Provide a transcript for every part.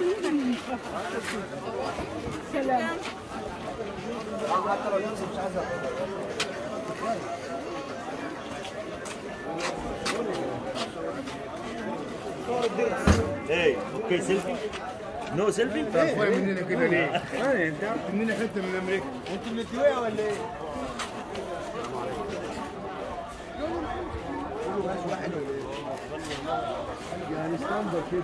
سلام Hey, okay, selfie? No selfie? اخويا مننا كده ليه؟ ايه انت عارف مننا حته من امريكا انتوا اللي تلوية ولا ايه؟ يعني ستاندر كده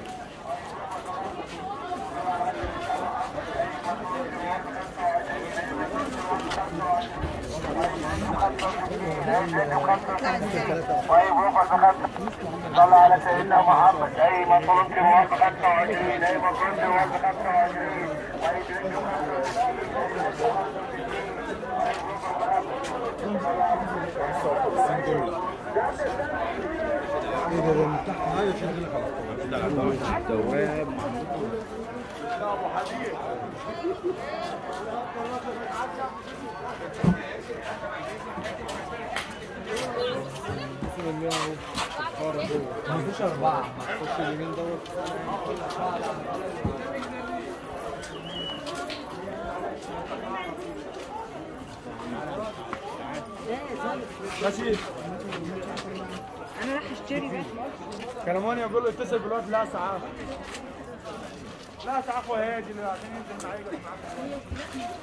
صلى على سيدنا محمد اي مطلوب في موافقه 25 اي مطلوب في موافقه 25 واي تريد مفيش أربعة هتخش اليمين دوت انا راح اشتري ده كلموني يقول له اتصل بالواد لا ساعة لا ساعة اخويا هادي اللي عشان ينزل معايا يقعد معاك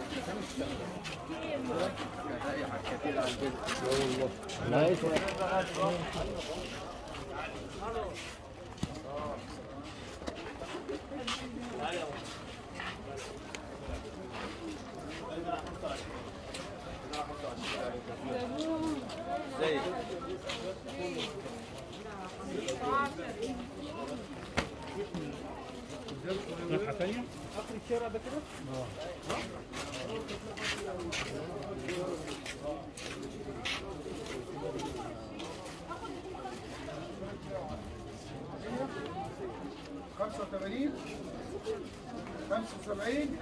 خمسة وثمانين خمسة وسبعين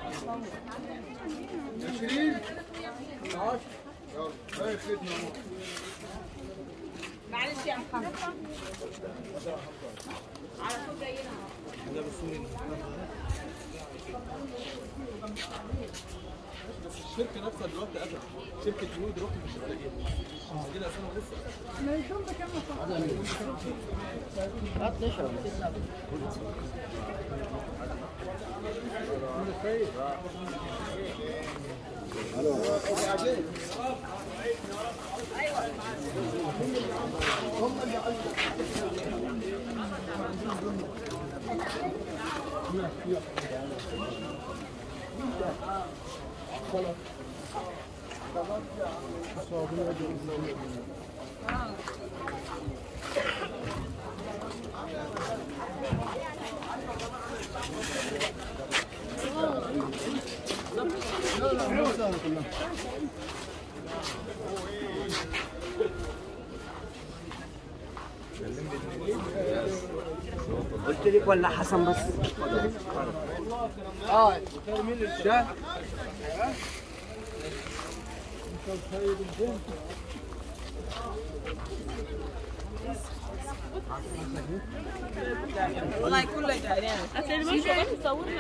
عشرين عشر يلا هاي خدمة اهو معلش يا محمد الشركه نفسها دلوقتي قفلت شركه يهود دلوقتي مش هتلاقيها كده اسامه لسه قلت لك ولا حسن بس؟ والله كله تعبان اصل مش شغال يصورنا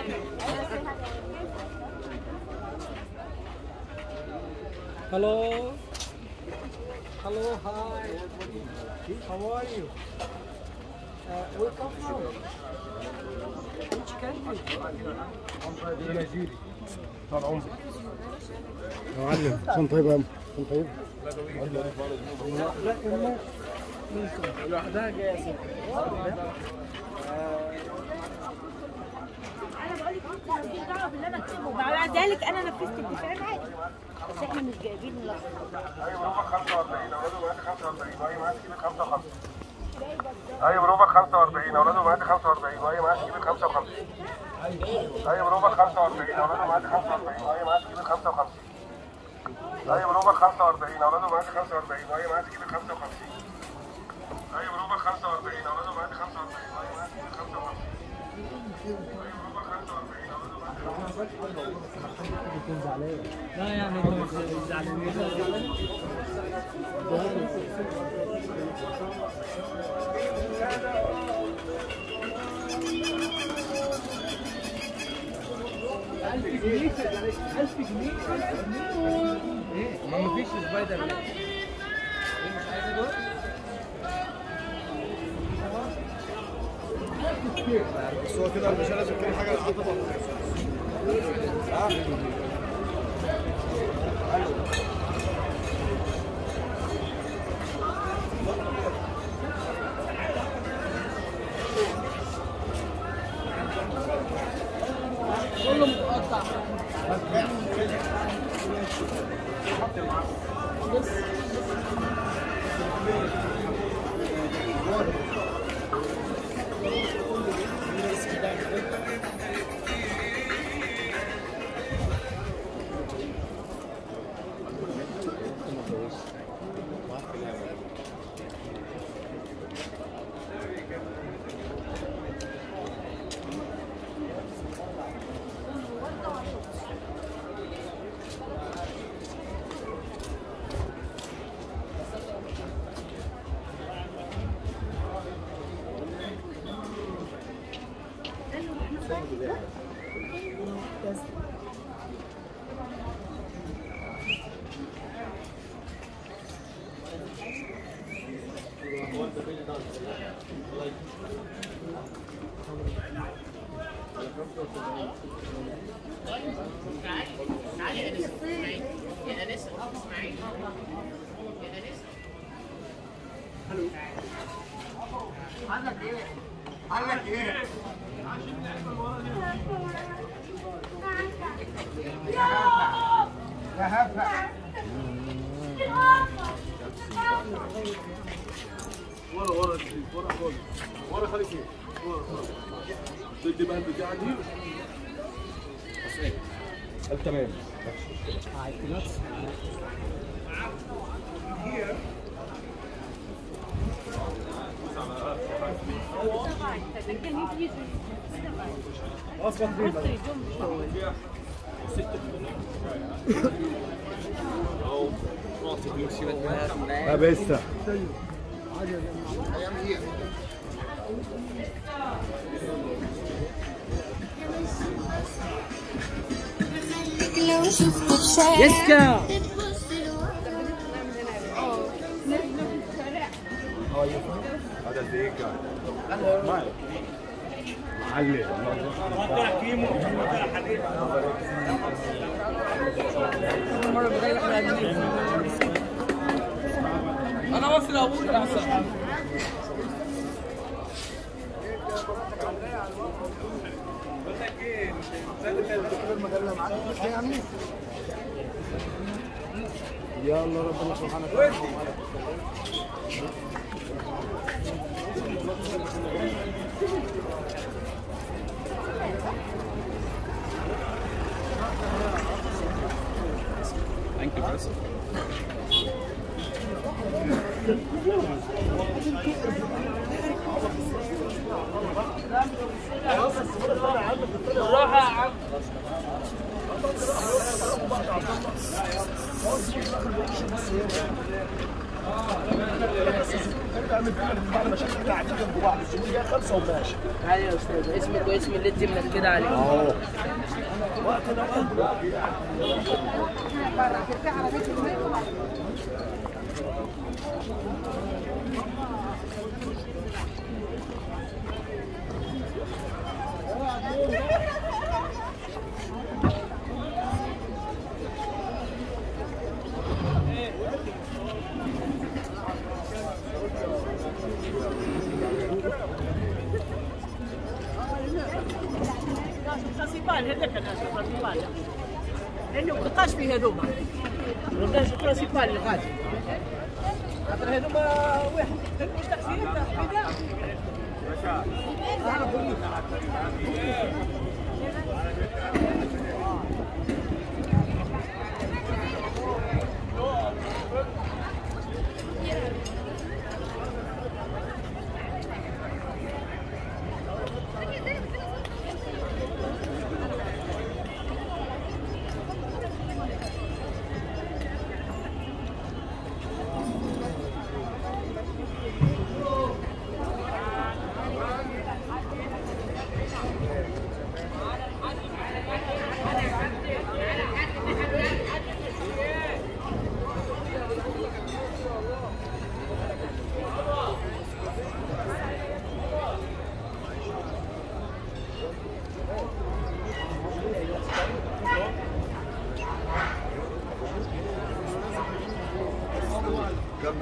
Hello. Hello, hi. How are you? Uh, where come from? Which country? نيجيري طال عمرك يا معلم عشان طيب يا عم عشان طيب لا أمه لوحدها جاية انا بقول لك انت مالكيش دعوه باللي انا اكتبه مع ذلك انا نفذت الدفاع معاك بس احنا مش جايبين الاخضر اي بروفة 45 اولاده وبنات 45 واي معاك كبير 55 اي بروفة 45 اولاده وبنات 45 واي معاك كبير 55 اي بروفة 45 اولاده وبنات 45 واي معاك كبير 55 اي بروفة 45 اولاده وبنات 45 واي معاك كبير 55 اي بروفة 45 اولاده وبنات لا يعني انت مش زعلانين جنيه 1000 جنيه 1000 جنيه ما مفيش سبايدر مان ايه مش عايزه دول؟ بس هو كده مش لازم كل حاجه على طبق كله متقطع ورا ورا شريف ورا خالص ورا خليك ايه ورا خالص تدي بقى البتاعه دي بس ايه تمام اصلا فين لابسها لو شفت الشارع يسكا هذا دقيقة معلم المره الجايه احنا هنجيب انا واصل ابوك احسن يلا ربنا سبحانه وتعالى بالراحه يا عم تعالى يا استاذ اسمك واسم اللي انت منكده عليه برنسيبال هذاك الناس برنسيبال لانه ما بقاش فيه هذوما الناس برنسيبال اللي غادي خاطر هذوما واحد مش تقصير تحديدا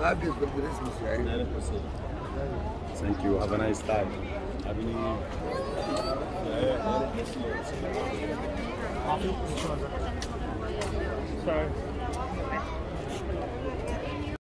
عاجز بالكريسماس يا عيني Thank you. Have a nice time. Happy New Year. Sorry.